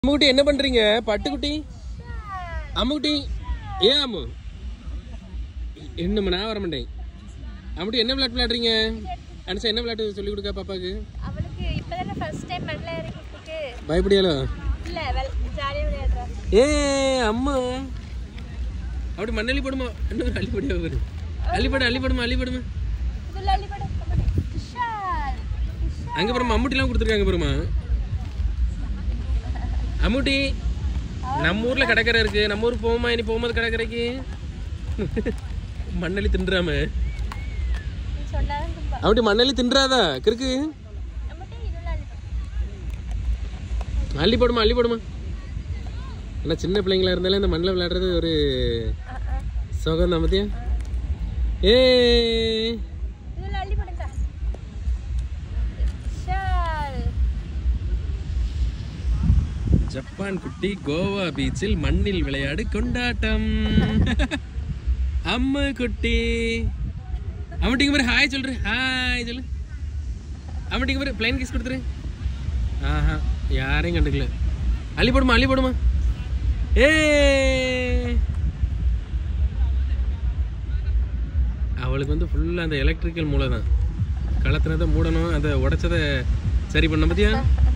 அம்முக்குட்டி என்ன பண்றீங்க பட்டுக்குட்டி அம்முக்குட்டி ஏன் அம்மு என்னம்மா நான் வர மாட்டேன் அம்முட்டி என்ன விளையாட்டு விளையாடுறீங்க அனுசா என்ன விளையாட்டு சொல்லி கொடுக்க பாப்பாக்கு அவளுக்கு இப்பதானே ஃபர்ஸ்ட் டைம் மண்ணில் இறங்கிட்டு பயப்படியாலோ இல்ல ஜாலியாக விளையாடுறா ஏ அம்மா அப்படி மண்ணள்ளி போடுமா இன்னும் அள்ளி போடியா பாரு அள்ளி போடு அள்ளி போடுமா அள்ளி போடுமா இதுல அள்ளிப்பட விஷால் விஷால் அங்க பாருமா அம்முட்டிலாம் கொடுத்துருக்காங்க பாருமா அம்முட்டி நம்ம ஊர்ல கடற்கரை இருக்கு நம்ம ஊர் போகுமா இனி போகும்போது கடற்கரைக்கு மண்ணள்ளி தின்றாம நீ சொன்னாதான் தும்பா அப்படி மண்ணள்ளி தின்றாதா கிறுக்கு நம்மகிட்ட இதுல அள்ளிப்பட அள்ளி போடுமா அள்ளி போடுமா ஆனா சின்ன பிள்ளைங்களா இருந்தாலும் இந்த மண்ணில் விளையாடுறது ஒரு சுகம் தான் மத்தியா ஏ இதுல அள்ளிப்படுங்க விஷால் ஜப்பான் குட்டி கோவா பீச்சில் மண்ணில் விளையாடு கொண்டாட்டம் அம்மு குட்டி அம்மட்டிங்க பாரு ஹாய் சொல்ற ஹாய் சொல்லு அம்மட்டிங்க பாரு பிளைன் கிஸ் கொடுத்துரு ஆஹா யாரையும் கண்டுக்கல அள்ளி போடுமா அள்ளி போடுமா ஏ அவளுக்கு வந்து ஃபுல்லாக அந்த எலக்ட்ரிக்கல் மூளை தான் கலத்தினதை மூடணும் அதை உடைச்சதை சரி பண்ண பத்தியா